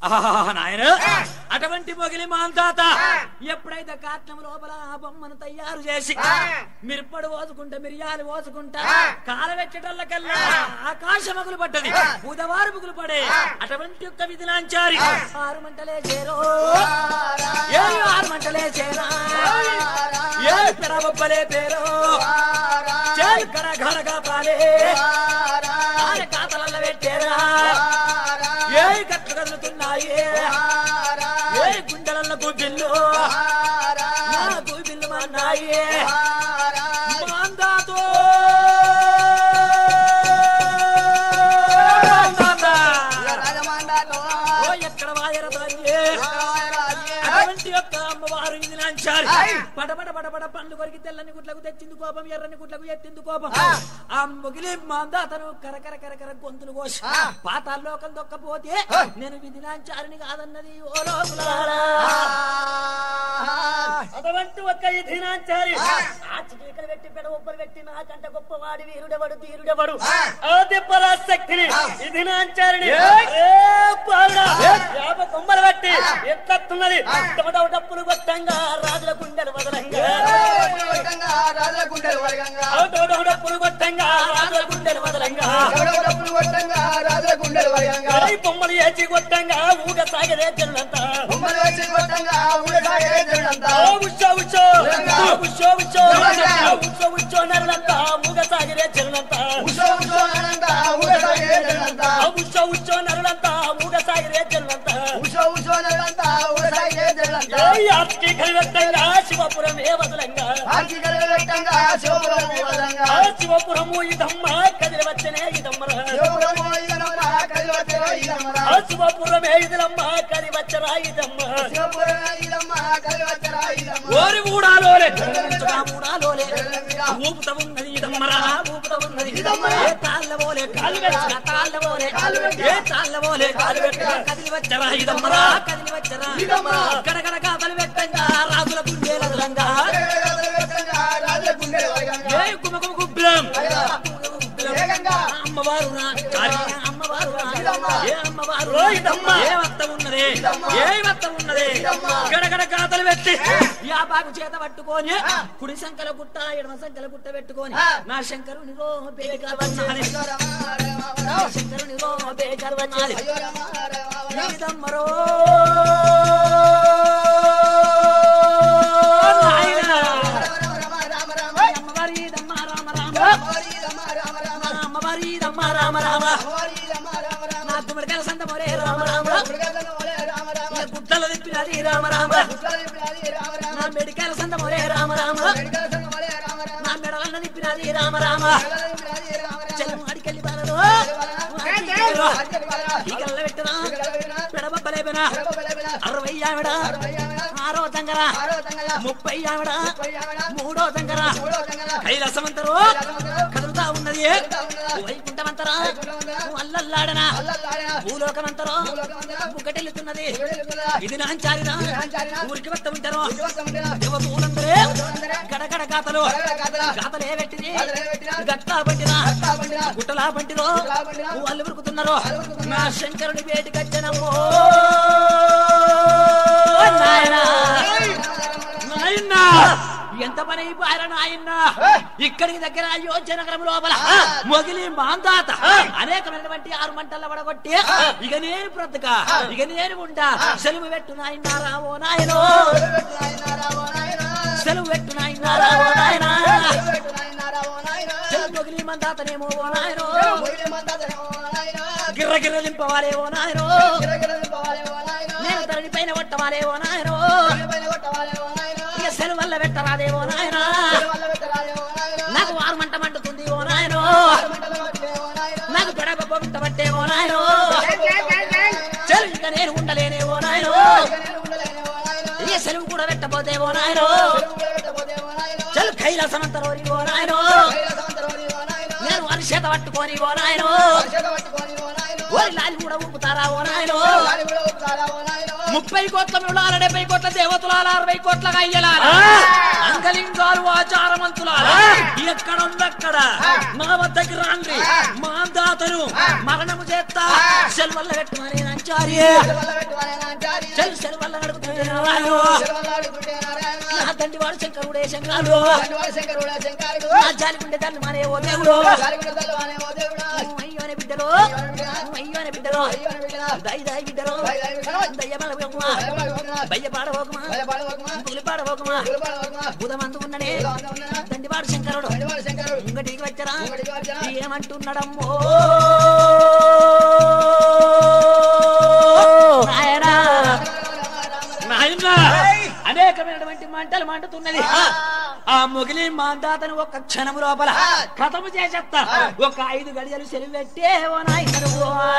ఆహా, నాయన అటువంటి మొగిలి మాంతాత ఎప్పుడైతే కాట్నం లోపల ఆ బొమ్మను తయారు చేసి మిరపడు పోసుకుంటా మిరియాలు పోసుకుంటా కాలవెచ్చటల్లకల్లా ఆకాశమగులు పడ్డది బుధవారు ముగులు పడే అటువంటి యొక్క విధిలాంచారి ఆరు మంటలే చేరో ఏ ఆరు మంటలే చేరా ఏ పెరబొబ్బలే పేరో చేరు కర ఘనగా పాలే ఆర కాతలల్ల పెట్టేరా ఏ కట్టు కదులుతున్నాయి ఏ గుండెలల్ల గుబ్బిల్లు నా గుబ్బిల్లు మన్నాయి మాందాతో ఓ ఎక్కడ వాయర తల్లి అటువంటి యొక్క అమ్మవారు ఇది నాంచారు పడబడ పడబడ పండ్లు కొరికి తెల్లని గుట్లకు తెచ్చింది కోపం ఎర్రని గుట్లకు ఎత్తింది కోపం ఆ మొగిలి మాందాతను కరకర కరకర గొంతులు కోసి పాతాల్లోకం దొక్కపోతే నేను విధి నాంచారిని కాదన్నది ఓ లోపలారా అటువంటి ఒక్క ఇది నాంచారి ఆ చిటీకలు పెట్టి పెడ ఒబ్బలు పెట్టి నాకంటే గొప్పవాడి వీరుడెవడు తీరుడెవడు ఆ దిబ్బల శక్తిని ఇది నాంచారిని ఏ పావుడా, యాప కొమ్మలు బట్టి ఎట్లత్తున్నది డమడమ డప్పులు కొట్టంగా రాజుల గుండెలు వదలంగా డమడమ డప్పులు కొట్టంగా రాజుల గుండెలు వదలంగా ఏయ్ బొమ్మలు ఏచి కొట్టంగా ఊగ సాగదే జనులంతా ఓ ఉచ్చో ఉచ్చో ఓ ఉచ్చో ఉచ్చో ఓ ఉచ్చో ఉచ్చో నరులంతా ఊగ సాగదే జనులంతా ఓ ఉచ్చో ఉచ్చో నరులంతా ఊగ సాగదే జనులంతా ఏయ్ ఆస్తి కలివెట్టంగా శివపురం ఏ వదలంగా ఆ శివపురము ఇదమ్మ కదిలి వచ్చనే ఇదమ్మరా ఆ శివపురమే ఇదిలమ్మ కది వచ్చరా ఇదమ్మ ఓరి ఊడాలోలే ఊడాలోలే ఊపుత ఉన్నది ఇదమ్మరా ఊపుత ఉన్నది ఏ తాళ్ళ పోలే కాలు వెచ్చరా తాళ్ళ పోలే ఏ తాళ్ళ పోలే కాలు వెచ్చరా కదిలి వచ్చరా ఇదమ్మరా కదిలి వచ్చరా గడగడ కాతలు పెట్టంగా రాజుల గుండెల రంగా ఏ కుమకుమ గుబ్బిలం అమ్మవారు రా కార్య అమ్మవారు రా ఏ అమ్మవారు రా ఇదమ్మ ఏ వత్త ఉన్నది ఏ వత్త ఉన్నది గడగడ కాతలు పెట్టి యాపాకు చేత పట్టుకొని కుడి సంకల గుట్ట ఎడమ సంకల గుట్ట పెట్టుకొని నా శంకరుని రో బేకర్ వచ్చాలి నా శంకరుని రో బేకర్ వచ్చాలి ఇదమ్మరో నాయనా అమ్మవారి ఇదమ్మ రామ రామ అమ్మవారి ఇదమ్మ రామ రామ నా గుమ్మడికాయల సంత మొరే రామ రామ నా గుట్టలు తిప్పినది రామ రామ నా మెడికాయల సంత మొరే రామ రామ నా మెడలన్న తిప్పినది రామ రామ చెల్లి మాడికెళ్ళి బాలలో ఈగల్ల పెట్టరా పెడబబ్బలేపనా అరవై ఆవిడ ఆరో తంగర ముప్పై ఆవిడ మూడో తంగర కైలాసమంతరు కదులుతా ఉన్నది వైకుంఠమంతరా అల్లల్లాడనా భూలోకమంతరో బుగ్గటెల్లుతున్నది ఇది నాంచారినా ఊరికి వస్త ఉంటారు దేవతూలందరే గడగడ గాతలు గాతలే పెట్టింది గట్టా పంటినా గుట్టలా పంటిరో వాళ్ళు ఉరుకుతున్నారు నా శంకరుని వేటికి వచ్చనమ్మో నాయనా నాయనా ఎంత పని అయిపోయారా నాయన ఇక్కడికి దగ్గర అయోధ్య నగరం లోపల మొగిలి మాందాత అనేకమైనటువంటి ఆరు మంటల వడగొట్టి ఇక నేను బ్రతక ఇక నేను ఉంటా సెలవు పెట్టు నాయన రావో నాయనో సెలవు పెట్టు నాయన రావో నాయనా సెలవు మొగిలి మందాతనేమో ఓ నాయనో గిర్ర గిర్ర దింపవాలే ఓ నాయనో నేను ధరణి పైన కొట్టవాలే ఓ నాయనో ఇక సెలవు వల్ల పెట్టరాదే ఓ నాయనా నాకు వారు మంట మండుతుంది ఓ నాయనో నాకు గడప పొంట పట్టే ఓ నాయనో చెలు ఇక నేను ఉండలేనే ఓ నాయనో ఇక సెలవు కూడా పెట్టబోతే ఓ నాయనో చెలు కైలాసమంతరోరి ఓ నాయనో నేను వారి చేత పట్టుకొని ఓ నాయనో ఓరి లాలి కూడా ఊపుతారా ఓ నాయనో ముప్పై కోట్ల మృళాల డెబ్బై కోట్ల దేవతలాల అరవై కోట్ల అయ్యలాల అంగలింగాలు ఆచారమంతులాల ఎక్కడ ఉందక్కడ మా వద్దకి రాండ్రి మా దాతను మరణము చేస్తా సెల్వల్ల పెట్టుమని నంచారి చెల్లు చెలు వల్ల నడుపుతుంటే నారాయణు నా తండ్రి వాడు శంకరుడే శంకరుడు నా జాలిగుండే తల్లి మానే ఓ దేవుడు అయ్యోనే బిడ్డలో అయ్యోనే బిడ్డలో దయ దయ బిడ్డలో దయ్య బలవకుమా బయ్య పాడవకుమా పులి పాడవకుమా బుధమందు ఉన్ననే తండ్రి వాడు శంకరుడు ఇంకటికి వచ్చరా ఏమంటున్నాడమ్మో నాయనా నాయనా అనేకమైనటువంటి మంటలు మండుతున్నది ఆ మొగిలి మాందాతను ఒక క్షణము లోపల కథము చేసేస్తా ఒక ఐదు గడియలు సెలవు పెట్టే ఓ నాయనను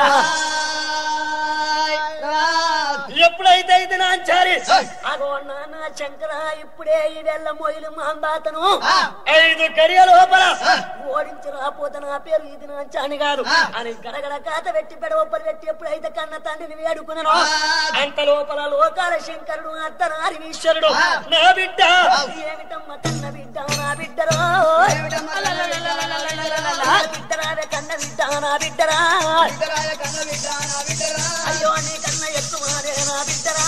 ఎప్పుడైతే ఇది నాంచారి అగో నాన్న శంకర ఇప్పుడే ఈ వెళ్ళ మొయిలు మాందాతను ఐదు గడియ లోపల ఓడించి రాపోతే నా పేరు ఇది నాంచాని కాదు అని గడగడ కాత పెట్టి పెడవప్పలు పెట్టి ఎప్పుడైతే కన్న తండ్రిని వేడుకున్నాను అంత లోపల లోకాల శంకరుడు అర్ధనారి ఈశ్వరుడు నా బిడ్డ ఏమిటమ్మ కన్న బిడ్డ నా బిడ్డరా బిడ్డరా కన్న బిడ్డ నా బిడ్డరా అయ్యో నీ కన్న ఎక్కువనే నా బిడ్డరా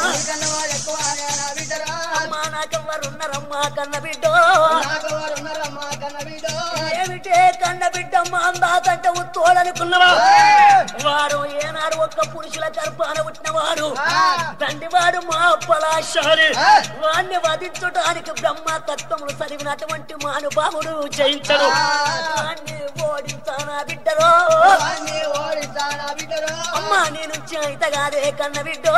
అమ్మా నాకెవ్వరున్నారమ్మా కన్న బిడ్డ ఏమిటే కన్న బిడ్డ మా అందాతంటే ఉత్తోడనుకున్నవా వాడు ఏనాడు ఒక్క పురుషుల గర్భాన పుట్టినవాడు తండ్రి వాడు మా పలాశాలి వాణ్ణి వధించడానికి బ్రహ్మ తత్వములు చదివినటువంటి మానుభావుడు జయించడు వాణ్ణి ఓడించానా బిడ్డలో అమ్మా నేను చేతగాదే కన్న బిడ్డో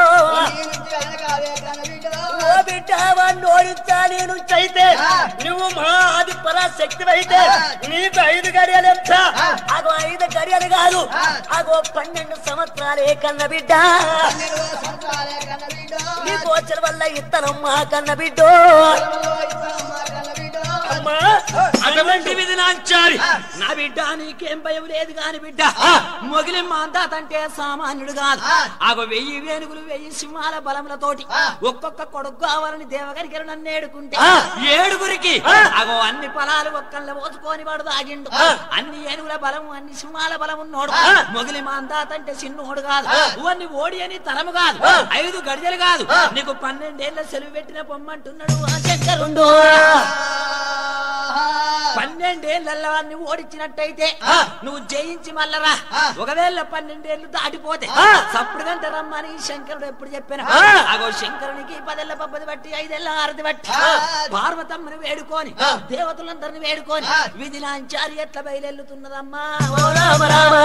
ఓ బిడ్డ వాడిని ఓడించా నేను చైతే నువ్వు మా ఆది పరాశక్తి అయితే నీకు ఐదు గడియలు ఎంత అగో ఐదు గడియలు కాదు అగో పన్నెండు సంవత్సరాలే కన్న బిడ్డ నీకు వచ్చిన వల్ల ఇత్తనమ్మా కన్న బిడ్డో అమ్మా అటువంటి విధి నాంచారి నా బిడ్డ నీకేం భయం లేదు కాని బిడ్డ మొగిలి మాందాతంటే సామాన్యుడు కాదు ఆగో వెయ్యి వేనుగులు వెయ్యి సింహాల బలములతోటి ఒక్కొక్క కొడుకు కావాలని దేవగరికి నన్ను ఏడుకుంటే ఏడుగురికి అగో అన్ని పొలాలు ఒక్కళ్ళ పోసుకొని వాడు దాగిండు అన్ని ఏనుగుల బలము అన్ని సింహాల బలం ఉన్నోడు మొగిలి మాందాతంటే చిన్నోడు కాదు ఇవన్నీ ఓడి అని తరము కాదు ఐదు గడిజలు కాదు నీకు పన్నెండేళ్ల సెలవు పెట్టిన పొమ్మంటున్నాడు ఆ శంకరుండు పన్నెండేళ్ళ వాడిని ఓడించినట్టయితే నువ్వు జయించి మళ్ళరా ఒకవేళ పన్నెండేళ్లు దాటిపోతే సప్పుడు గంట రమ్మని శంకరుడు ఎప్పుడు చెప్పాను అగో శంకరునికి పదేళ్ల పబ్బది బట్టి ఐదేళ్ల ఆరతి బట్టి పార్వతమ్మని వేడుకొని దేవతలందరిని వేడుకొని విధి లాంచారి ఎట్లా బయలుతున్నదమ్మా ఓ రామ రామ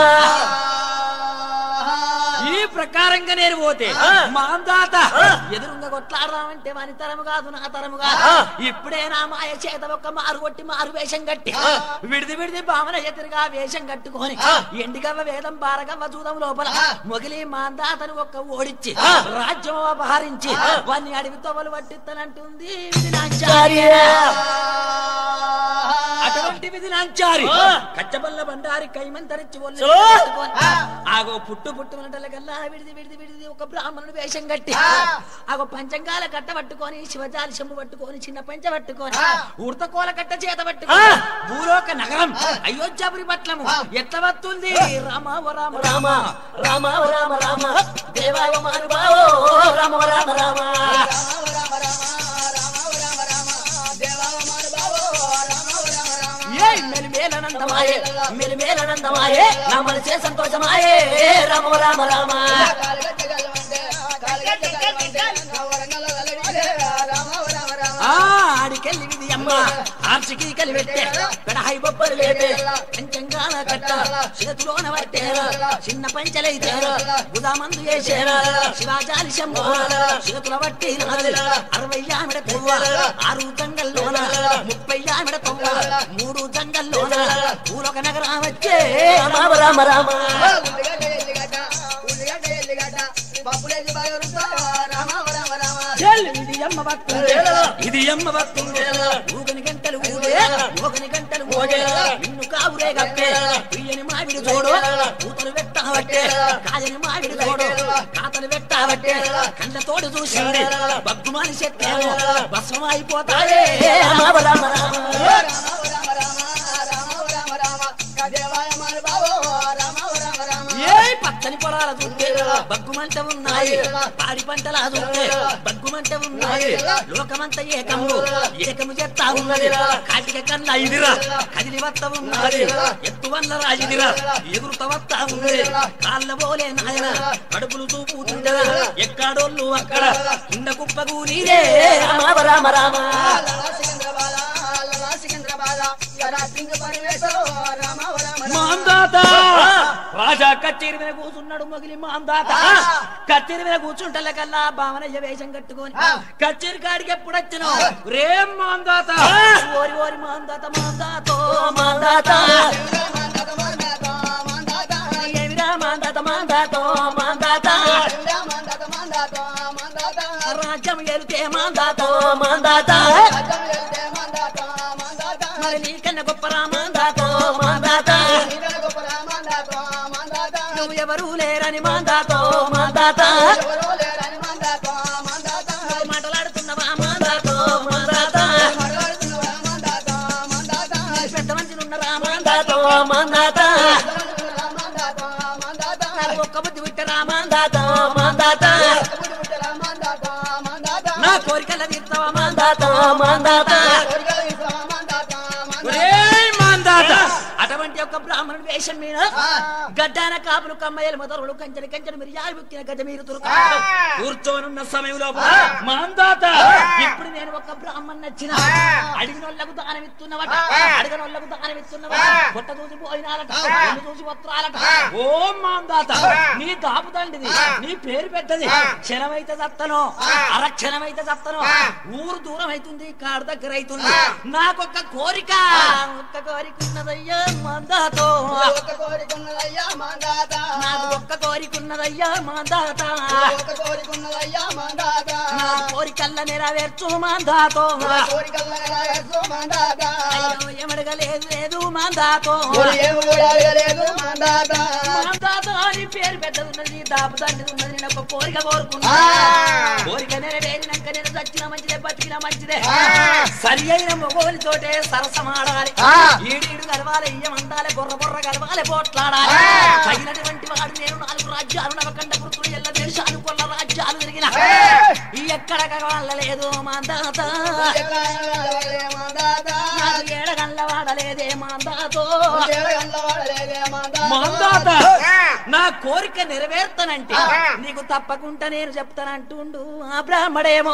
ఈ ప్రకారంగా నేను పోతే మా అందాత ఎదురుంగ కొట్లాడదామంటే వాని తరము కాదు నా తరము కాదు ఇప్పుడే నా మాయ చేత ఒక్క మారు కొట్టి మారు వేషం కట్టి విడిది విడిది భావన ఎదురుగా వేషం కట్టుకొని ఎండిగవ్వ వేదం బారగవ్వ చూదం లోపల మొగిలి మాందాతను ఒక్క ఓడించి రాజ్యం అపహరించి వాన్ని అడవి తొవలు పట్టిస్తానంటుంది విధి నాంచారి అటువంటి విధి నాంచారి కచ్చబల్ల బండారి కైమంతరిచి ఒళ్ళు పట్టుకొని, ఆగో పుట్టు పుట్టు గల్లా విడిది విడిది విడిది ఒక బ్రాహ్మణుడు వేషం కట్టి ఆగో పంచంగాల కట్ట పట్టుకొని శివజాలి చెంబు పట్టుకొని చిన్న పంచ పట్టుకొని ఉడతకోల కట్ట చేత పట్టుకొని భూలోక నగరం అయోధ్యాపురి పట్లము ఎట్ల వస్తుంది రామ ఓ రామ రామ రామ ఓ రామ రామ దేవాయ మానుభావో రామ ఓ రామ రామ ఏ మెలిమేలనందమాయే మెలిమేలనందమాయే నా మనసే సంతోషమాయే రామ ఓ రామ రామ ఆ ఆడికెళ్ళి విధి అమ్మ ఆర్చికి కలిపెట్టే పెడహై బొబ్బలు లేపే పంచంగాల కట్ట చేతిలోన పట్టేరా చిన్న పంచలైతేరా గుదామందు చేసేరా శివాజాలి శంభో చేతుల బట్టి నాది అరవై ఆమెడ పువ్వ ఆరు జంగల్లోన ముప్పై ఆమెడ తొవ్వ మూడు జంగల్లోన పూలొక నగరం వచ్చే రామ రామ రామ చెల్లు ఇది అమ్మ భక్తుంది ఇది అమ్మ భక్తుంది ఊగని గంటలు ఊగే ఊగని గంటలు ఊగే నిన్ను కావురే గప్పే పియ్యని మావిడి చూడు కూతురు పెట్టావట్టే కాయని మావిడి చూడు కాతలు పెట్టావట్టే కళ్ళతోడు చూసింది బగ్గుమాని చెట్టేమో భస్మం అయిపోతాయే రామ రామ రామ ఏ పక్క పచ్చని పొలాల చూస్తే బగ్గుమంట ఉన్నాయి పాడి పంటల చూస్తే బగ్గుమంట ఉన్నాయి లోకమంత ఏకము ఏకము చేస్తా ఉన్నది కాటిక కన్నా ఇదిరా కదిలి వత్త ఉన్నది ఎత్తు వల్ల రాజిదిరా ఎగురుత వత్తా ఉన్నది కాళ్ళ పోలే నాయన కడుపులు చూపుతుంటదా ఎక్కడోళ్ళు అక్కడ కింద కుప్పకు నీరే రామ రామ రామ మాందాత రాజా కచ్చేరి మీద కూర్చున్నాడు మొగిలి మాందాత కచ్చేరి మీద కూర్చుంటలే కల్లా భావనయ్య వేషం కట్టుకొని కచ్చేరి కాడికి ఎప్పుడు వచ్చినావు రేం మాందాత ఓరి ఓరి మాందాత మాందాతో మాందాత ఏమిరా మాందాత మాందాతో మాందాత రాజ్యం ఎరితే మాందాతో మాందాత మరి నీకన్నా గొప్పరా మాందాతో మాందాత నువ్వు ఎవరు లేరని మాందాతో మాందాత నువ్వు మాట్లాడుతున్నవా మాందాతో మాందాత పెద్ద మంచిగా ఉన్నరా మాందాతో మాందాత నాకు ఒక్క బుద్ధి విట్టరా మాందాతో మాందాత నా కోరికల తీర్చవా మాందాతో మాందాత ఒరేయ్ మాందాత అటువంటి ఒక బ్రాహ్మణుడి వేషం మీద గడ్డాన కాపులు కమ్మయ్యలు మొదలు కంచెని కంచెని మీరు యారు బుక్కిన గడ్డ మీరు తురుకాడు కూర్చోనున్న సమయంలో మాందాత ఇప్పుడు నేను ఒక బ్రాహ్మణ్ నచ్చిన అడిగిన వాళ్ళకు దానం ఇస్తున్నవట అడిగిన వాళ్ళకు దానం ఇస్తున్నవట పొట్ట చూసి పోయినాలట ఒళ్ళు చూసి వస్త్రాలట ఓ మాందాత నీ దాపు తండ్రిది నీ పేరు పెద్దది క్షణమైతే చత్తను అరక్షణమైతే చత్తను ఊరు దూరం అవుతుంది కాడు దగ్గర అవుతుంది నాకొక్క కోరిక ఒక్క కోరిక ఉన్నదయ్యా మాందాతో నాకు ఒక్క కోరిక ఉన్నదయ్యా మాందాత నా కోరికల్ల నెరవేర్చు మాందాతో అయ్యో ఎమడగలేదు లేదు మాందాతో మాందాతో అని పేరు పెద్దది ఉన్నది నీ దాపు తండ్రిది ఉన్నది నేను ఒక కోరిక కోరుకున్నా కోరిక నెరవేరినాక నేను చచ్చిన మంచిదే బతికిన మంచిదే సరి అయిన మొగోలితోటే సరసమాడాలి ఈడీడు కలవాలి ఇయ్యమంటాలి బొర్ర బొర్ర కలవాలి పోట్లాడాలి తగినటువంటి వాడు నేను నాలుగు రాజ్యాలు నవకండ కృతులు ఎల్ల దేశాలు కొల్ల రాజ్యాలు తిరిగిన ఎక్కడ కలవలేదు మాందాత నాకు ఏడగండ్ల వాడలేదే మాందాతో మాందాత నా కోరిక నెరవేర్తానంటే నీకు తప్పకుండా నేను చెప్తానంటుండు ఆ బ్రాహ్మడేమో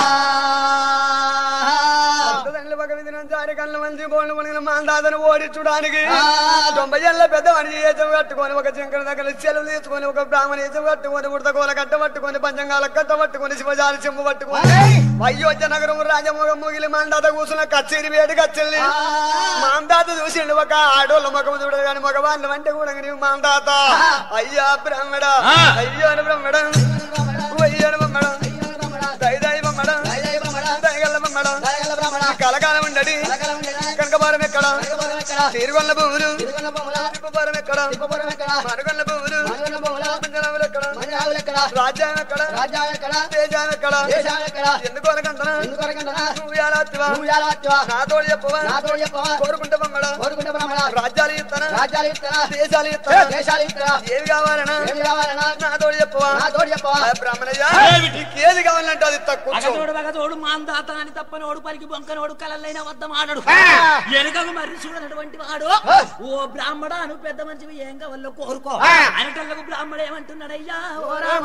తండ్రి పక్క విధిన జారి కళ్ళ మంచి బోళ్ళు మునిగిన మాందాతను ఓడించడానికి తొంభై ఏళ్ళ పెద్ద మనిషి ఏచం కట్టుకొని ఒక జింకల దగ్గర చెలువు తీసుకొని ఒక బ్రాహ్మణ ఏచం కట్టుకొని ఉడతకోల కట్ట పట్టుకొని పంచంగాల కట్ట పట్టుకొని శివజాలి చెంబు పట్టుకొని అయోధ్య నగరం రాజమోగం ముగిలి మాందాత కూర్చున్న కచ్చేరి వేడి కచ్చెల్ని మాందాత చూసిండు ఒక ఆడోళ్ళ ముఖం చూడదు కానీ మగవాళ్ళు అంటే కూడా నీవు మాందాత అయ్యా బ్రాహ్మణ అయ్యో బ్రహ్మణ అయ్యో బ్రహ్మణ దయదాయి బ్రహ్మణ దయగల్ల బ్రహ్మణ కలకాలం ఉండడి కనకపారం ఎక్కడ తీరుగొల్ల భూములు తిప్పపారం ఎక్కడ మరుగొల్ల భూములు పంజరాములు ఎక్కడ రాజ్యం ఎక్కడ తేజాం ఎక్కడ ఎందుకు అనకంటనా నువ్వు ఎలా వత్తివా? నాతోడు చెప్పవా కోరుకుంటే బొమ్మడ రాజ్యాలు ఇస్తానా దేశాలు ఇస్తానా ఏవి కావాలనా నాతోడు చెప్పవా ఆ బ్రాహ్మణయ్య నీకు ఏది కావాలంటే అది తక్కువ అగతోడు మగతోడు మాందాత అని తప్పనోడు పలికి బొంకనోడు కలలైన వద్ద మానడు ఎనకకు మరి చూడనటువంటి వాడు ఓ బ్రాహ్మణ అను పెద్ద మంచివి ఏం కావాలో కోరుకో అనటల్లకు బ్రాహ్మడు ఏమంటున్నాడయ్యా ఓ రామ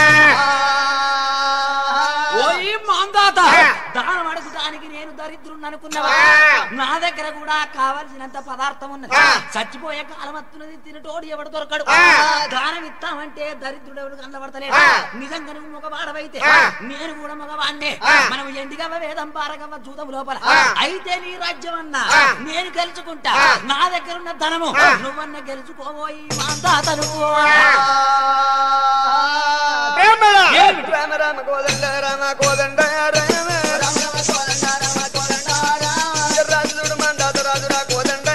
ఓ ఈ మాందాత దానం అడుగుతానికి నేను దరిద్రుని అనుకున్నవా నా దగ్గర కూడా కావలసినంత పదార్థం ఉన్నది చచ్చిపోయే కాలం వస్తున్నది తినటోడు ఎవడు దొరకడు దానం ఇస్తామంటే దరిద్రుడు ఎవడు కనబడతలేడు నిజంగా నువ్వు మగవాడవైతే నేను కూడా మగవాడినే మనం ఎండిగవ వేదం పారగవ జూదం లోపల అయితే నీ రాజ్యం అన్నా నేను గెలుచుకుంటా నా దగ్గర ఉన్న ధనము నువ్వన్న గెలుచుకోబోయి మాందాత నువ్వు ఏమిటి? రామ రామ కోదండ రామ కోదండ రామ రాజుడు మందాత రాజురా కోదండ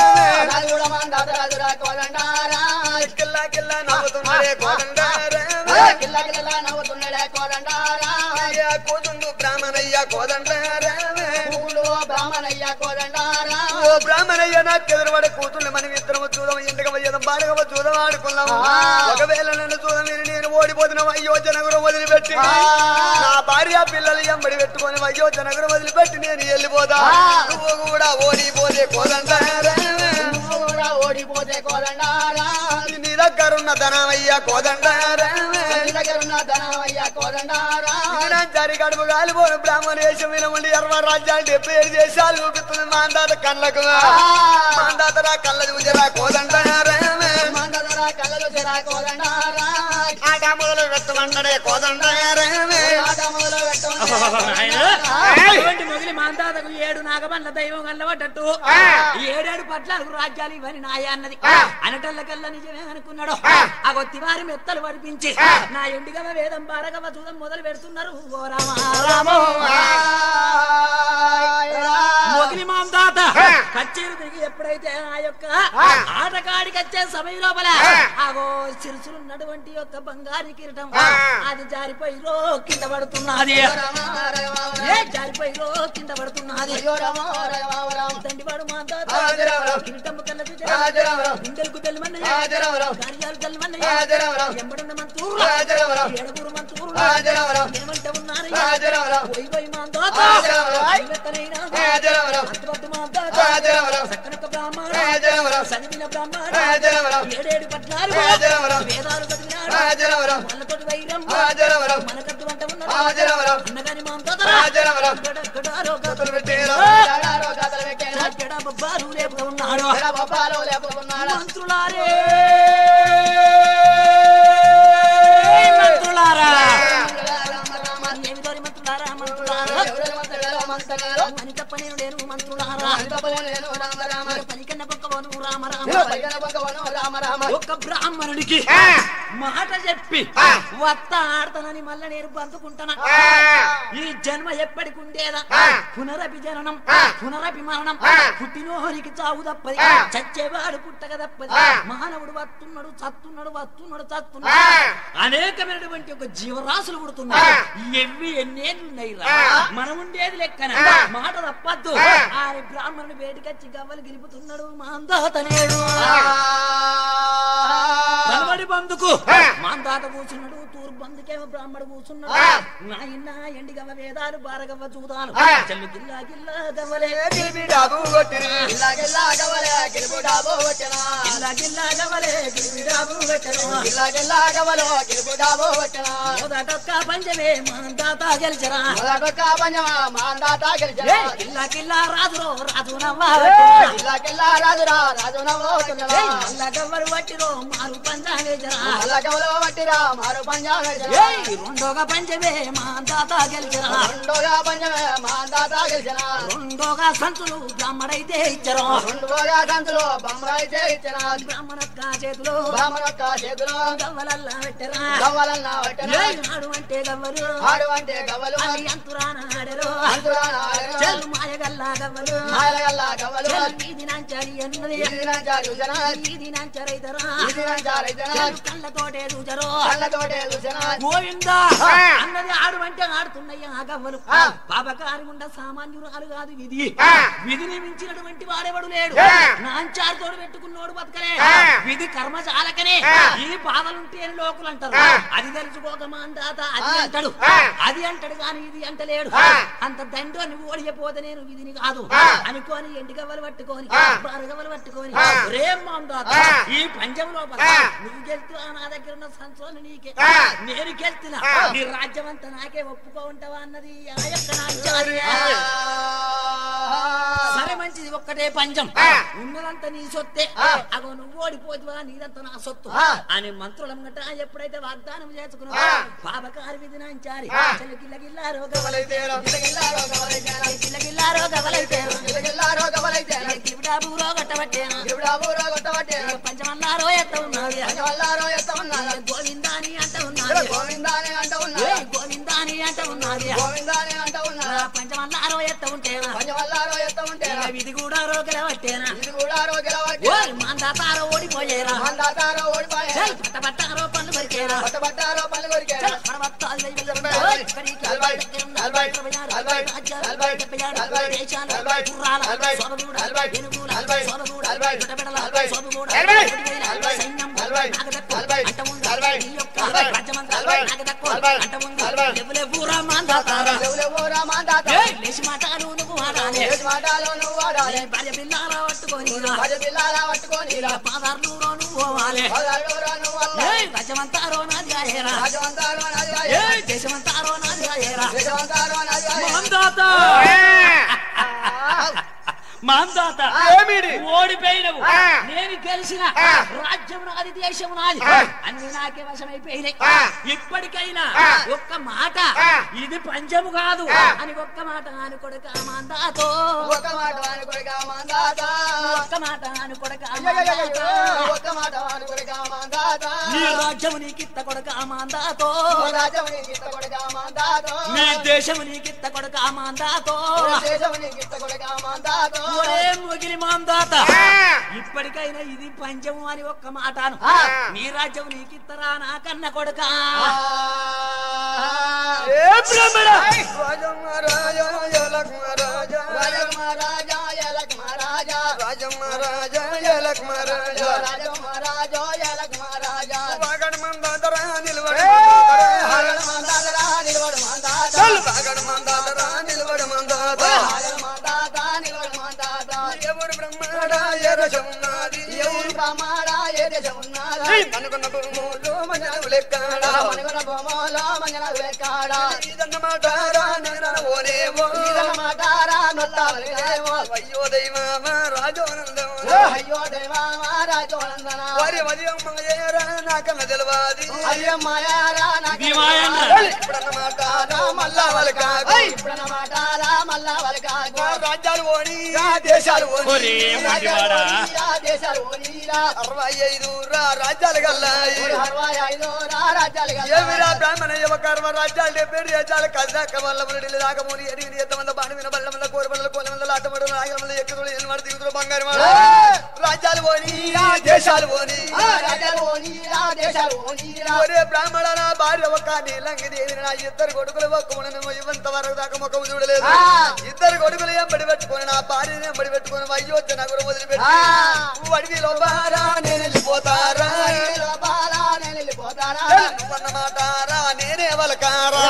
రామ కిల్లా కిల్లా నవ్వుతున్నాడే కోదండ రామ అయ్యా కోదుండు బ్రాహ్మణయ్య కోదండ రామ ఓ బ్రాహ్మణ బ్రాహ్మణయ్య నాకు ఎదురుపడే కూతుర్ని మనం ఇద్దరం చూద్దాం ఇంటికి పోయేదాం బాడగవ చూద్దాం ఆడుకున్నాం ఒకవేళ నన్ను చూద్దాం మీరు నేను ఓడిపోతున్నాం అయ్యో జనగరం వదిలిపెట్టి నా భార్య పిల్లలు ఎంబడి పెట్టుకొని అయ్యో జనగరం వదిలిపెట్టి నేను వెళ్ళిపోతా నువ్వు కూడా ఓడిపోతే కోదంటారా నువ్వు కూడా ఓడిపోతే కోదండారా నీ దగ్గర ఉన్న ధనమయ్యా కోదంటారా నీ దగ్గర ఉన్న ధనమయ్యా కోదండారా జరి గడుపు గాలిపోను బ్రాహ్మణ దేశం వినమండి ఎర్ర రాజ్యాలు డెబ్బై ఏడు దేశాలు చూపిస్తుంది మాందాత కళ్ళకు మాందాత రా కళ్ళ చూజరా కోదంటారా మందదరా కళ్ళలు చెరా కోదండారా ఆట మొదలు పెట్టమండడే కోదంటారా ఆట మొదలు పెట్టమని అటువంటి మొగిలి మాంతాతకు ఏడు నాగబండ్ల దైవం కల్లబడ్డట్టు ఈ ఏడేడు పట్లకు రాజ్యాలు ఇవని నాయ అన్నది అనటల్లకల్లా నిజమే అనుకున్నాడు ఆ కొత్తి వారి మెత్తలు పడిపించి నా ఎండిగవ వేదం బారగవ చూదం మొదలు పెడుతున్నారు ఓ రామ రామో మొగిలి మాంతాత కచ్చేరు దిగి ఎప్పుడైతే ఆ యొక్క ఆటకాడికి వచ్చే సమయం లోపల ఆగో సిరుసులున్నటువంటి యొక్క బంగారు కిరీటం అది జారిపోయి రో కింద పడుతున్నది ఏ జారిపోయి రో కింద పడుతున్నది తండ్రివాడు మా తాత కిరీటము కళ్ళ చూచారా గుండెలకు తెల్లమన్నయ్య కార్యాలు తెల్లమన్నయ్య ఎంబడున్న మంతూరు ఏడుగురు మంతూరు ఏమంటే ఉన్నారు పోయి పోయి మా తాత ఐవెత్తనైనా అద్భుత మా తాత సక్కనొక్క బ్రాహ్మణ చదివిన బ్రాహ్మణ ఏడేడు పట్నాలు వేదాలు చదివినాడు వాళ్ళతోటి వైరం మనకద్దు వంట ఉన్నాడు అన్నగాని మా తాత గడారో గదలు గడ బొబ్బాలు లేపుగా ఉన్నాడు మంత్రులారే మంత్రులారా ఏమిటోని మంత్రులారా మంత్రులారా అని తప్ప నేను లేను మంత్రులారా పని కన్న పక్కవను రామ రామ ఒక బ్రాహ్మణుడికి మాట చెప్పి వత్త ఆడతానని మళ్ళా నేను బంతుకుంటానా ఈ జన్మ ఎప్పటికి ఉండేదా పునరపి జననం పునరపి మరణం పుట్టినోరికి చావు తప్పది చచ్చేవాడు పుట్టక తప్పది మానవుడు వస్తున్నాడు చస్తున్నాడు వస్తున్నాడు చస్తున్నాడు అనేకమైనటువంటి ఒక జీవరాశులు పుడుతున్నాయి ఎన్ని ఎన్నేళ్ళు ఉన్నాయి రా మనం ఉండేది లెక్కన మాట తప్పద్దు ఆ బ్రాహ్మణుడు వేడికచ్చి గవ్వలు గెలుపుతున్నాడు మాందాతనేడు కనబడి బందుకు మాందాత కూర్చున్నాడు తూర్పు బందుకేమో బ్రాహ్మడు కూర్చున్నాడు నాయన ఎండిగవ్వ వేదాలు బారగవ్వ చూదాలు చెల్లు గిల్లా గిల్లా గవ్వలే గిల్లా గిల్లా గవ్వలే గిలిబిడాబు పెట్టరా మొదటొక్క పంచమే మాందాత గెలిచరా ఏ, గిల్లా గిల్లా రాజురో రాజు నవ్వా ఏయ్, నల్ల గవ్వలు పట్టిరో మారు పంచాగేజరా మారు పంజాబ్ ఏయ్, రెండోగా పంచమే మాందాత గెలిచరా రెండోగా పంచమే మా తాత గెలిచిన రెండోగా సంతులు బ్రాహ్మడైతే ఇచ్చరు రెండోగా సంతులు బొమ్మాయితే ఇచ్చిన బ్రాహ్మణక్క చేతిలో బ్రాహ్మణొక్క చేతులు గవ్వలల్లా పెట్టరా గవ్వలన్న వట్టెన ఏయ్, ఆడు అంటే గవ్వలు ఆడు అంటే గవ్వలు అది అంతురాన ఆడరు అంతురాన ఆడెను. చెల్లు మాయగల్లా గవ్వలు మాయలగల్ల గవ్వలు చెల్లు వీధి నాంచాలి అన్నది ఇది నంచా చూసిన వీధి నాంచరైతరా ఇది నంచా రైతన చెల్లు కళ్ళతోటే చూచరు కళ్ళతోటే చూసిన గోవిందా అన్నది ఆడు అంటే ఆడుతున్నాయ్యా ఆ గవ్వలు పాపకారి ఉండ సామాన్యురాలు కాదు విధి విధిని మించినటువంటి వాడెవడు లేడు నాంచారుతోడు పెట్టుకున్నోడు బతకలే విధి కర్మ చాలకనే ఈ బాధలుంటే అని లోకులు అంటారు అది తెలుసుకోక మాందాత అది అంటాడు అది అంటాడు కానీ ఇది అంటలేడు అంత దండో నువ్వు ఓడిపోతే నేను విధిని కాదు అనుకోని ఎండి గవ్వలు పట్టుకొని బారగవ్వలు పట్టుకొని రేం మాందాత ఈ పంచం లోపల నువ్వు గెలుతున్నా నా దగ్గర ఉన్న సంచోని నీకే నేను గెలుతున్నా నీ రాజ్యం అంతా నాకే ఒప్పుకో ఉంటావా అన్నది ఆ యొక్క నాంచారి. సరే మంచిది ఒక్కటే పంచం ఉన్నదంతా నీ సొత్తే అగో నువ్వు ఓడిపోతువా నీదంతా నా సొత్తు అని మంత్రులంగట ఎప్పుడైతే వాగ్దానం చేసుకున్నా పాపకారి విధి నాంచారి గిల్లగిల్లారో గవలైతేరో గిల్లగిల్లారో గవ్వలైతేన గిల్లగిల్లారో గవలైతేరో గిల్లగిల్లారో గవ్వలైతేన గిరిబిడాబూరో గట్టబట్టేనా గిరుడాబూరో గొట్టబట్టేన పంచమన్నారో ఎత్త ఉన్నది పంచవల్లారో ఎత్త ఉన్నాడు గోవిందాని అంట ఉన్నది గోవిందాని అంట ఏ ఉన్నాడు గోవిందాని అంట ఉన్నది గోవిందాని అంట ఉన్నాడు పంచమన్నారో ఎత్త ఉంటేనా పంచవల్లారో ఎత్త ఉంటే ఇక విధి కూడా రోగల పట్టేనా ఇది కూడా రోజుల ఓయ్ మాందాతారో ఓడిపోయేరా మందా చల్ పట్ట పట్టారో పళ్ళు పరికేరా చల్ పడవత్తాలు లై వెళ్ళండి. ఓయ్, ఇక్కడికి నలభై, దగ్గరున్న నలభై, ఇరవై ఆరు, నలభై, రాజ్యాలు, నలభై, డెబ్బై ఆరు, నలభై, దేశాలు, నలభై, గుర్రాల, నలభై, సొరగూడ, నలభై, వెనుగూల, నలభై, సొరగూడ, నలభై, గుడ్డబెడల, నలభై, సొరగూడ, నలభై, గుడివేల, నలభై, సైన్యం, నలభై, నాగదక్కు, నలభై, అంటముంది, నలభై, ఈ యొక్క నలభై, రాజ్యమంతా నలభై, నాగదక్కు, నలభై, అంటముంది, నలభై. లెవ్వులెవ్వురా మాందాతారా. ఏయ్, లేచి మాటలు నువ్వు ఆడాలి నీ భార్య పిల్లాల పట్టుకొని రా. ఇలా పాదార్లు నువ్వు పోవాలి ఏయ్, రాజ్యమంతారో నాది ఆయరా. ఏయ్, దేశమంతారో నాది ఆయరా. మాందాత మాందాత ఏమిటి? ఓడిపోయినవు ఆ. నేను గెలిచిన ఆ. రాజ్యం నాది దేశం నాది ఆ. అన్ని నాకే వశమైపోయినాయి ఆ. ఇప్పటికైనా ఆ. ఒక్క మాట ఆ. ఇది పంచము కాదు ఆ. అని ఒక్క మాట అని కొడుక మాందాతో ఒక మాట వానుకొడిగా మందాత. ఒక్క మాట అని కొడుక అయ్యయ్యయ్యో, ఒక మాట వానుకొడిగా మందాత. నీ రాజ్యం నీకిత్త కొడుక మాందాతో ఓ రాజము నీకిత్త కొడిగా మందాత. నీ దేశం నీకిత్త కొడుక మాందాతో ఓ దేశము నీకిత్త కొడిగా మందాత. ఒరే ముగిలి మాందాత ఆ. ఇప్పటికైనా ఇది పంచము అని ఒక్క మాటను ఆ. నీ రాజ్యం నీకిత్తరా నా కన్న కొడుక ఏ బ్రహ్మణ రాజమ్మ రాజా యలక్మ రాజా రాజమ్మ రాజా యలక్మ రాజా రాజమ్మ రాజా యలక్మ రాజా రాజమ్మ రాజా యలక్మ రాజా వాగడ్ మందాదరా నిలవడ మందాదరా మందాదరా నిలవడ మందాదరా చల్ వాగడ్ మందాదరా నిలవడ మందాదరా వాగడ్ మందాదరా నిలవడ మందాదరా ఎవరు బ్రహ్మణ ఎరజమున్నది ఎవరు బ్రహ్మణ ఎరజమున్నది అనుకున్న భూములు మంజనవు లెక్కడా అనుకున్న భూములు మంజనవు లెక్కడా ఇదన్నమాట ఓనేమో ఇదన్నమాట రానొత్తాలేమో అయ్యో దైవమ రాజోనందం అయ్యో దైవమ రాజోనందన వరి వరి అమ్మయ్యరా నాకన్న తెలవాది అయ్యమ్మయారా ఇది మాయన్న. ఇప్పుడన్నమాట మల్లా వలకాకు ఇప్పుడన్నమాట మల్లా వలకాకు రాజ్యాలు ఓని దేశాలు ఓని ఒరే మండివాడా. దేశాలు ఓనిరా అరవై ఐదు రా రాజ్యాలు గల్లాయి అరవై ఐదు రా రాజ్యాలు ఏమిరా బ్రాహ్మణ యువక అరవై రాజ్యాలు డెబ్బై రాజ్యాలు కదాక వల్ల మురడి దాకా మూని ఎడిగి ఎంతమంది బాణి విన బల్ల వల్ల కోర వల్ల కోల వల్ల ఆటమడు నాగల వల్ల ఎక్కుతుడు ఎన్నమాడు దిగుతుడు బంగారు రాజ్యాలు ఓని దేశాలు ఓని రాజ్యాలు ఓని దేశాలు ఓని ఒరే బ్రాహ్మణ నా భార్య ఒక నీలంగి దేవి నా ఇద్దరు కొడుకులు ఒక్కమును ఇవ్వంత వరకు దాకా ముఖం చూడలేదు ఇద్దరు కొడుకులు ఎంబడి పెట్టుకొని నా భార్యని ఎంబడి పెట్టుకొని అయ్యోచ్చ నగరు వదిలిపెట్టి నువ్వు అడవిలో బారా నేను వెళ్ళిపోతారా నువ్వన్నమాటారా నేనే వలకారా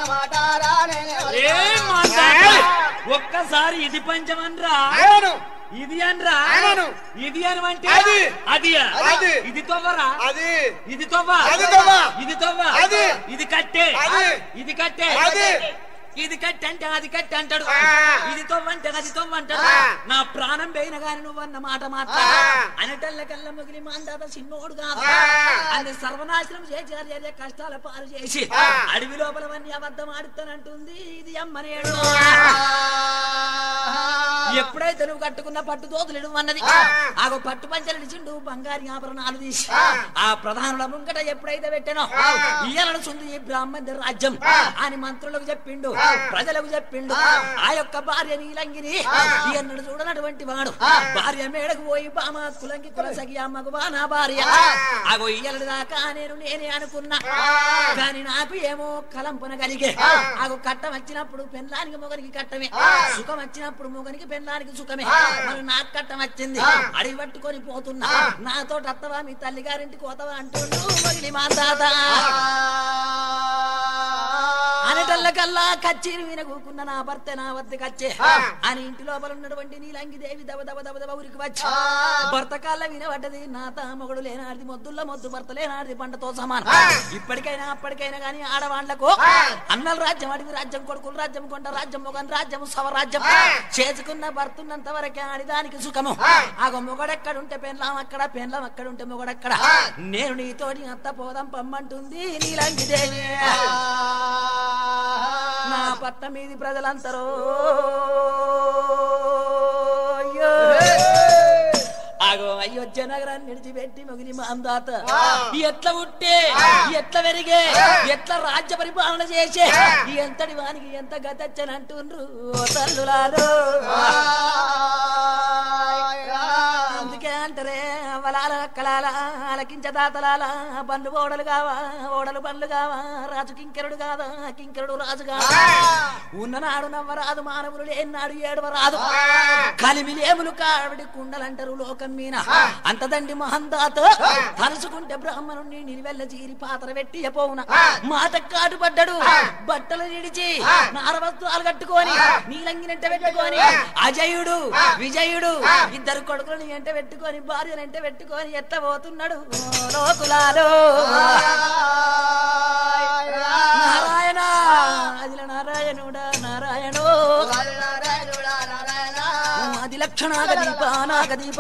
ఏ మాందాత ఒక్కసారి ఇది పంచమనరా అవును ఇది అనరా అవును. ఇది అని అంటే అది. అది అది. ఇది తొవ్వరా అది ఇది తొవ్వ అది తొవ్వ. ఇది తొవ్వ అది. ఇది కట్టే అది. ఇది కట్టే అది. ఇది కట్టి అంటే అది కట్టి అంటాడు ఆ. ఇది తొవ్వ అంటే అది తొవ్వ అంటాడు ఆ. నా ప్రాణం పోయిన గాని నువ్వన్న మాట మాట ఆ. అనటల్ల కల్ల మిగిలి మాందాత చిన్నోడు కాదు ఆ. అది సర్వనాశనం చేసి అది అదే కష్టాల పాలు చేసి ఆ. అడవి లోపలవన్నీ అబద్ధం ఆడుతానంటుంది ఇది అమ్మనేడు ఎప్పుడైతే నువ్వు కట్టుకున్న పట్టు దోతులు అన్నది ఆ. ఆగో పట్టు పంచలు ఇచ్చిండు బంగారి ఆభరణాలు తీసి ఆ. ఆ ప్రధానుల ముంగట ఎప్పుడైతే పెట్టానో ఆ. ఇయ్యాలనుచుంది ఈ బ్రాహ్మణ రాజ్యం ఆ. అని మంత్రులకు చెప్పిండు ఆ. ప్రజలకు చెప్పిండు ఆ. ఆ యొక్క భార్య నీలంగిని ఎన్నడు చూడనటువంటి వాడు ఆ. భార్య మేడకు పోయి బామ కులంకి కులసగి అమ్మకు బా నా భార్య ఆ. ఆగో ఇయ్యలడు దాకా నేను నేనే అనుకున్నా ఆ. కానీ నాకు ఏమో కలంపన కలిగే ఆ. ఆగో కట్టం వచ్చినప్పుడు పెళ్ళానికి మొగనికి కట్టమే ఆ. సుఖం వచ్చినప్పుడు మొగనికి పెళ్ళానికి సుఖమే ఆ. మరి నాకు కట్టం వచ్చింది ఆ. అడిగి పట్టుకొని పోతున్నా ఆ. నాతో అత్తవా మీ తల్లి గారింటికి పోతావా అంటుండు మగిలి మా తాత అనటల్లకల్లా కచ్చేరి వీన కూకున్న నా భర్త నా వద్ద కచ్చే ఆ. అని ఇంటి లోపల ఉన్నటువంటి నీలంగి దేవి దవ దవ దవ దవ ఉరికి వచ్చి ఆ. భర్త కాళ్ళ వినబడ్డది నా తామగుడు లేనాడిది మొద్దుల్లో మొద్దు భర్త లేనాడిది పంటతో సమానం ఆ. ఇప్పటికైనా అప్పటికైనా గాని ఆడవాళ్లకు ఆ. అన్నల రాజ్యం అడివి రాజ్యం కొడుకుల రాజ్యం కొండ రాజ్యం మొగన్ రాజ్యం స్వరాజ్యం ఆ. చేసుకున్న భర్తున్నంత వరకే ఆడిదానికి సుఖము ఆ. ఆగో మొగడెక్కడుంటే పెన్లాం అక్కడ పెన్లాం అక్కడుంటే మొగడెక్కడ ఆ. నేను నీతోటి అత్త పోదాం పమ్మంటుంది నీలంగి దేవి నా పట్ట మీది ప్రజలంతరో అయ్యో. ఆగో అయోధ్య నగరాన్ని విడిచిపెట్టి మొగిలి మాందాత ఆ. ఎట్లా పుట్టే ఆ. ఎట్లా పెరిగే ఆ. ఎట్లా రాజ్య పరిపాలన చేసే ఆ. ఎంతటి వానికి ఎంత గతచ్చని అంటుండ్రు ఓ తల్లులారు అందుకే అంటారే అవలాల అక్కలాల ఆలకించ దాతలాల బండ్లు ఓడలు కావా ఓడలు బండ్లు కావా రాజు కింకరుడు కాదా కింకరుడు రాజు కాదా ఉన్ననాడు నవ్వరాదు మానవులు లేనాడు ఏడవరాదు కలిమిలేములు కావిడి కుండలంటారు లోకం మీన అంతదండి మహందాత తలుచుకుంటే బ్రాహ్మణుణ్ణి నిలువెల్ల జీరి పాత్ర పెట్టి పోవున మాట కాటుపడ్డాడు బట్టలు నిడిచి నారవస్త్రాలు కట్టుకొని నీలంగినంట పెట్టుకొని అజయుడు విజయుడు ఇద్దరు కొడుకులను ఎంట పెట్టుకొని భార్యను ఎంట పెట్టుకొని ఎట్ట పోతున్నాడు ఓ లోకులాలో నారాయణ అదిల నారాయణుడా నారాయణో అది లక్షణాగ దీప నాగ దీప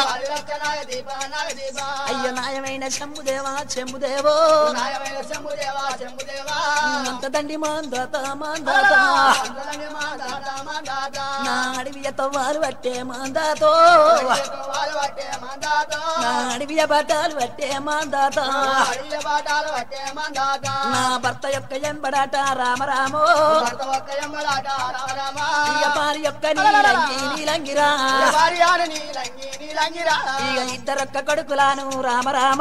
అయ్య నాయమైన శంభుదేవా శంభుదేవో అంత దండి మాందాత మాందాత నా అడవియ తవ్వాలు పట్టే మాందాతో నా అడవియ బట్టాలు పట్టే మాందాత నా భర్త యొక్క ఎంబడాట రామరామో ఇక పారి యొక్క నీలంగి నీలంగిరా ఇక ఇద్దరొక్క కొడుకులాను రామరామ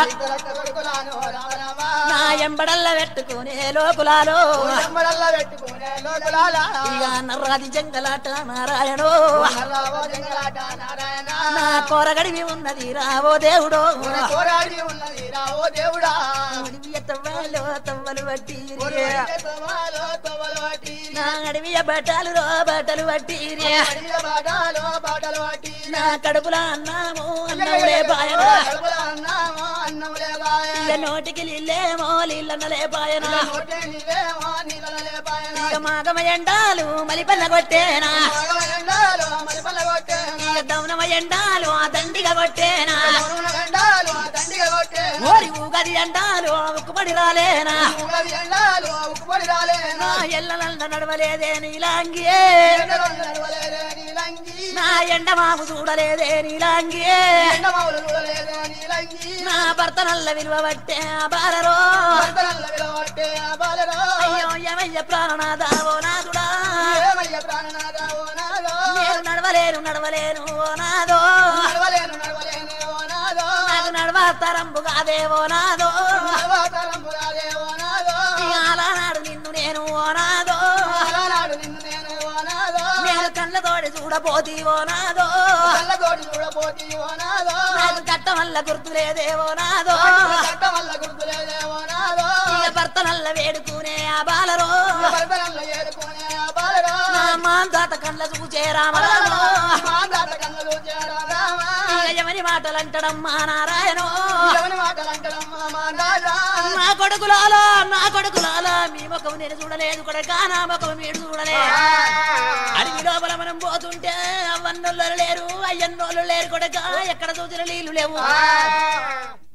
నా ఎంబడల్ల పెట్టుకునే లోకులాలో పెట్టుకునే లోపల ఇక నర్రాది జంగలాట నారాయణో నారాయణ నా కొరగడివి ఉన్నది రావో దేవుడో పోరాడి ఉన్నది రావో దేవుడా అడవియ తవ్వాలో తవ్వలు వట్టి తవాలో తవలు వాటి నా అడవియ బట్టలు రో బట్టలు వట్టి అడియ బాటలో బాటలు వాటి నా కడుపులా అన్నాము అన్నములే బాయనా కడుపులో అన్నామో అన్నములే బాయ ఇక నోటికి నీళ్ళేమో నీళ్ళన్నలే బాయనా నోటే నీవేమో నీళ్ళలే బాయన ఇక మాగమ ఎండాలు మలిపల్ల కొట్టేనా ఎండాలో మలిపల్ల కొట్టే ఇక దౌనమ ఎండాలు ఆ దండిగా కొట్టేనా కరుణ గండాలు దండిగా కొట్టే ఓరి ఊగది ఎండాలు ఉక్కుపడి రాలేనా ఉగది ఎండాలు ఉక్కుపడి రాలేనా నా ఎల్లనంద నడవలేదే నీలాంగియే ఎండలో నడవలేదే నీలంగి నా ఎండ మాము చూడలేదే నీలాంగియే ఎండమావులు చూడలేదే నీలంగి నా భర్త నల్ల విలువ పట్టే బాలరో భర్తనల్ల విలవట్టే ఆ బాలరా అయ్యో యమయ్య ప్రాణనాదావో నాదుడా ఏమయ్య ప్రాణనాథ ఓ నాదో నేను నడవలేను నడవలేను ఓ నాదో నడవలేను నడవలేను ఓ నాదో నాకు నడవ తరంబు కాదేవో నాదో నడవతరంబు రాదే ఓ నాదో అలానాడు నిన్ను నేను ఓ నాదో అలనాడు నిన్ను నేను ఓ నాదో నేను కళ్ళతోడి చూడపోతీవో నాదో కళ్ళతోటి చూడపోతి ఓ నాదో నాకు కట్ట వల్ల గుర్తులేదేవో నాదో చట్ట వల్ల గుర్తులేదే ఓ నాదో ఇక భర్త నల్ల వేడుకునే ఆ బాలరో భర్తనల్ల ఏడుకునే ఆ బాలరా నా మాందాత కళ్ళ చూచే రామరామో మాందాత కన్నులు చేరా రామ ఇక ఎవరి మాటలంటడమ్మా నారాయణో ఎవని మాటలంటడమ్మా మాందాత నా కొడుకులాలా నా కొడుకులాలా మీ ముఖం నేను చూడలేదు కొడక నా ముఖం మీరు చూడలే అడవి లోపల మనం పోతుంటే అవ్వన్నోళ్ళు లేరు అయ్యన్నోళ్ళు లేరు కొడక ఎక్కడ చూసిన నీళ్లు లేవు